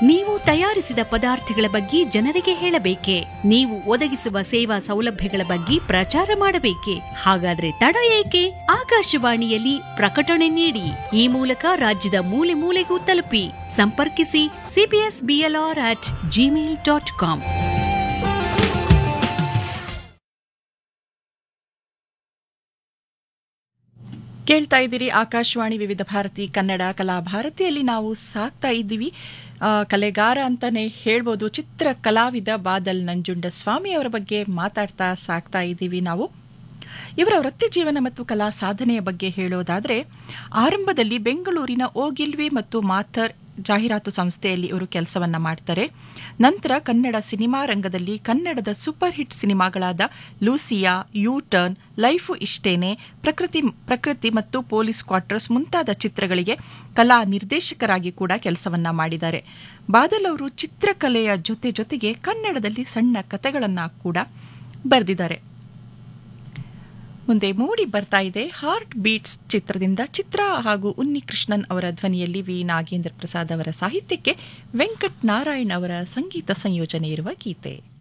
ನೀವು ತಯಾರಿಸಿದ ಪದಾರ್ಥಗಳ ಬಗ್ಗೆ ಜನರಿಗೆ ಹೇಳಬೇಕೆ ನೀವು ಒದಗಿಸುವ ಸೇವಾ ಸೌಲಭ್ಯಗಳ ಬಗ್ಗೆ ಪ್ರಚಾರ ಮಾಡಬೇಕೆ ಹಾಗಾದ್ರೆ ತಡ ಏಕೆ ಆಕಾಶವಾಣಿಯಲ್ಲಿ ಪ್ರಕಟಣೆ ನೀಡಿ ಈ ಮೂಲಕ ರಾಜ್ಯದ ಮೂಲೆ ಮೂಲೆಗೂ ತಲುಪಿ ಸಂಪರ್ಕಿಸಿ CBS BLR at Gmail dot com ಕೇಳ್ತಾ ಇದ್ದೀರಿ ಆಕಾಶವಾಣಿ ವಿವಿಧ ಭಾರತಿ ಕನ್ನಡ ಕಲಾ ಭಾರತಿಯಲ್ಲಿ ನಾವು ಸಾಕ್ತಾ ಇದ್ದೀವಿ ಆ, ಕಲೆಗಾರ ಅಂತಾನೆ ಹೇಳ್ಬೋದು ಚಿತ್ರ ಕಲಾವಿದ ಬಾದಲ್ ನಂಜುಂಡ ಸ್ವಾಮಿ ಅವರ ಬಗ್ಗೆ ಮಾತಾಡ್ತಾ ಸಾಕ್ತಾ ಇದ್ದೀವಿ ನಾವು ಇವರ ವೃತ್ತಿ ಜೀವನ ಮತ್ತು ಕಲಾ ಸಾಧನೆಯ ಬಗ್ಗೆ ಹೇಳೋದಾದ್ರೆ ಆರಂಭದಲ್ಲಿ ಬೆಂಗಳೂರಿನ ಓಗಿಲ್ವಿ ಮತ್ತು ಮಾಥರ್ ಜಾಹೀರಾತು ಸಂಸ್ಥೆಯಲ್ಲಿ ಇವರು ಕೆಲಸವನ್ನ ಮಾಡ್ತಾರೆ ನಂತರ ಕನ್ನಡ ಸಿನಿಮಾ ರಂಗದಲ್ಲಿ ಕನ್ನಡದ ಸೂಪರ್ ಹಿಟ್ ಸಿನಿಮಾಗಳಾದ Lucia U turn life Ishtene Prakruthi Prakruthi ಮತ್ತು ಪೊಲೀಸ್ ಕ್ವಾರ್ಟರ್ಸ್ ಮುಂತಾದ ಚಿತ್ರಗಳಿಗೆ ಕಲಾ ನಿರ್ದೇಶಕರಾಗಿ ಕೂಡ ಕೆಲಸವನ್ನ ಮಾಡಿದ್ದಾರೆ ಬಾದಲ್ ಅವರು ಚಿತ್ರಕಲೆಯ ಜೊತೆ ಜೊತೆಗೆ ಕನ್ನಡದಲ್ಲಿ ಸಣ್ಣ ಕಥೆಗಳನ್ನ ಕೂಡ ಬರೆದಿದ್ದಾರೆ ಮುಂದೆ ಮೂಡಿ ಬರ್ತಾ ಇದೆ ಹಾರ್ಟ್ ಬೀಟ್ಸ್ ಚಿತ್ರದಿಂದ ಚಿತ್ರ ಹಾಗೂ ಉನ್ನಿ ಕೃಷ್ಣನ್ ಅವರ ಧ್ವನಿಯಲ್ಲಿ ವಿ ನಾಗೇಂದ್ರ ಪ್ರಸಾದ್ ಅವರ ಸಾಹಿತ್ಯಕ್ಕೆ ವೆಂಕಟ್ ನಾರಾಯಣ್ ಅವರ ಸಂಗೀತ ಸಂಯೋಜನೆ ಇರುವ ಗೀತೆ